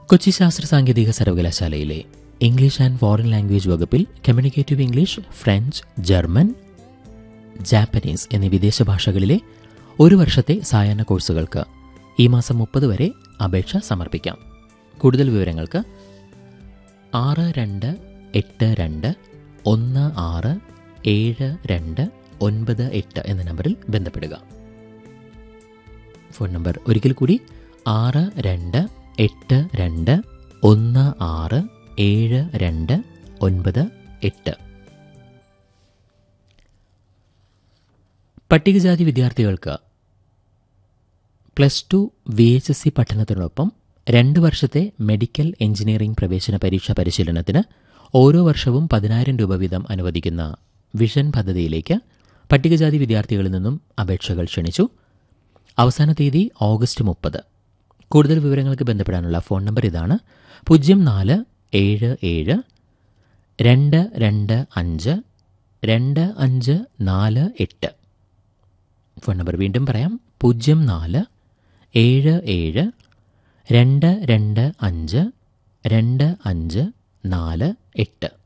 കൊച്ചി ശാസ്ത്ര സാങ്കേതിക സർവകലാശാലയിലെ ഇംഗ്ലീഷ് ആൻഡ് ഫോറിൻ ലാംഗ്വേജ് വകുപ്പിൽ communicative English French German Japanese എന്നീ വിദേശ ഭാഷകളിലെ ഒരു വർഷത്തെ സായാഹ്ന കോഴ്സുകൾക്ക് ഈ മാസം മുപ്പത് വരെ അപേക്ഷ സമർപ്പിക്കാം കൂടുതൽ വിവരങ്ങൾക്ക് ആറ് രണ്ട് എട്ട് രണ്ട് ഒന്ന് ആറ് ഏഴ് രണ്ട് ഒൻപത് എട്ട് എന്ന നമ്പറിൽ ബന്ധപ്പെടുക ഫോൺ നമ്പർ ഒരിക്കൽ കൂടി ആറ് രണ്ട് എട്ട് രണ്ട് ഒന്ന് ആറ് ഏഴ് രണ്ട് ഒൻപത് എട്ട് പട്ടികജാതി വിദ്യാർത്ഥികൾക്ക് plus two V H S C പഠനത്തിനൊപ്പം രണ്ട് വർഷത്തെ മെഡിക്കൽ എഞ്ചിനീയറിംഗ് പ്രവേശന പരീക്ഷാ പരിശീലനത്തിന് ഓരോ വർഷവും പതിനായിരം രൂപ വീതം അനുവദിക്കുന്ന വിഷൻ പദ്ധതിയിലേക്ക് പട്ടികജാതി വിദ്യാർത്ഥികളിൽ നിന്നും അപേക്ഷകൾ ക്ഷണിച്ചു അവസാന തീയതി ഓഗസ്റ്റ് മുപ്പത് കൂടുതൽ വിവരങ്ങൾക്ക് ബന്ധപ്പെടാനുള്ള ഫോൺ നമ്പർ ഇതാണ് പൂജ്യം നാല് ഏഴ് ഏഴ് രണ്ട് രണ്ട് അഞ്ച് രണ്ട് അഞ്ച് നാല് എട്ട് ഫോൺ നമ്പർ വീണ്ടും പറയാം പൂജ്യം നാല് ഏഴ് ഏഴ് രണ്ട് രണ്ട് അഞ്ച് രണ്ട് അഞ്ച് നാല് എട്ട്